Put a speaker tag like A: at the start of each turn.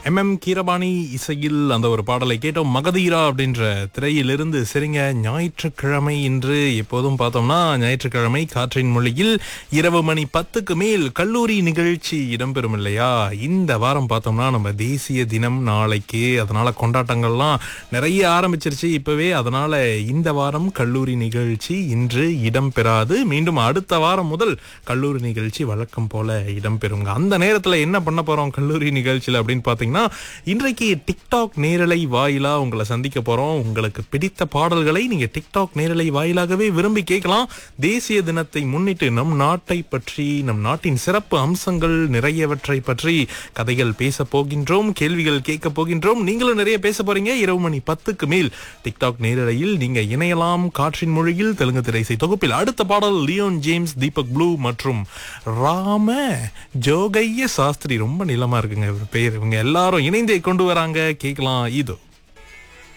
A: M M கீரபாணி இசையில் அந்த ஒரு பாடலை கேட்டோம் மகதீரா அப்படின்ற திரையிலிருந்து சரிங்க ஞாயிற்றுக்கிழமை இன்று எப்போதும் பார்த்தோம்னா ஞாயிற்றுக்கிழமை காற்றின் மொழியில் இரவு மணி பத்துக்கு மேல் கல்லூரி நிகழ்ச்சி இடம்பெறும் இல்லையா இந்த வாரம் பார்த்தோம்னா நம்ம தேசிய தினம் நாளைக்கு அதனால கொண்டாட்டங்கள்லாம் நிறைய ஆரம்பிச்சிருச்சு இப்பவே அதனால இந்த வாரம் கல்லூரி நிகழ்ச்சி இன்று இடம்பெறாது மீண்டும் அடுத்த வாரம் முதல் கல்லூரி நிகழ்ச்சி வழக்கம் போல இடம்பெறுங்க அந்த நேரத்துல என்ன பண்ண போறோம் கல்லூரி நிகழ்ச்சியில அப்படின்னு பாத்தீங்கன்னா இன்றைக்கு டிக்டாக் நேரலை வாயிலா உங்களை சந்திக்க போறோம் உங்களுக்கு பிடித்த பாடல்களை நீங்க டிக்டாக் நேரலை வாயிலாகவே விரும்பி கேட்கலாம் தேசிய தினத்தை முன்னிட்டு நம் நாட்டை பற்றி நம் நாட்டின் சிறப்பு அம்சங்கள் நிறையவற்றை பற்றி கதைகள் பேச போகின்றோம் கேள்விகள் கேட்க போகின்றோம் நீங்களும் நிறைய பேச போறீங்க இரவு மணி பத்துக்கு மேல் டிக்டாக் நேரலையில் நீங்க இணையலாம் காற்றின் மொழியில் தெலுங்கு திரைசை தொகுப்பில் அடுத்த பாடல் லியோன் ஜேம்ஸ் தீபக் ப்ளூ மற்றும் ராம ஜோகைய சாஸ்திரி ரொம்ப நிலமா இருக்குங்க இவர் பெயர் இவங்க எல்லாரும் இணைந்தே கொண்டு வராங்க கேட்கலாம் இதோ